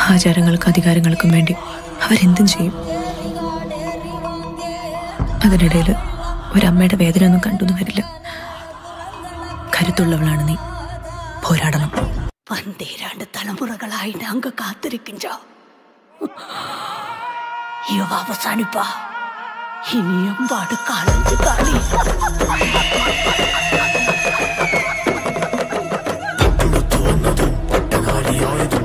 ആചാരങ്ങൾക്കും അധികാരങ്ങൾക്കും വേണ്ടി അവരെന്തും ചെയ്യും അതിനിടയിൽ ഒരമ്മയുടെ വേദന ഒന്നും കണ്ടൊന്നും വരില്ല കരുത്തുള്ളവളാണ് നീ പോരാടണം പന്തേരാണ്ട് തലമുറകളായി നാങ്ക കാത്തിരിക്കിഞ്ചോ ഇവ അവസാനിപ്പാ ഇനിയും പാട് കാലഞ്ച് കാളി പട്ടകാരിയായതും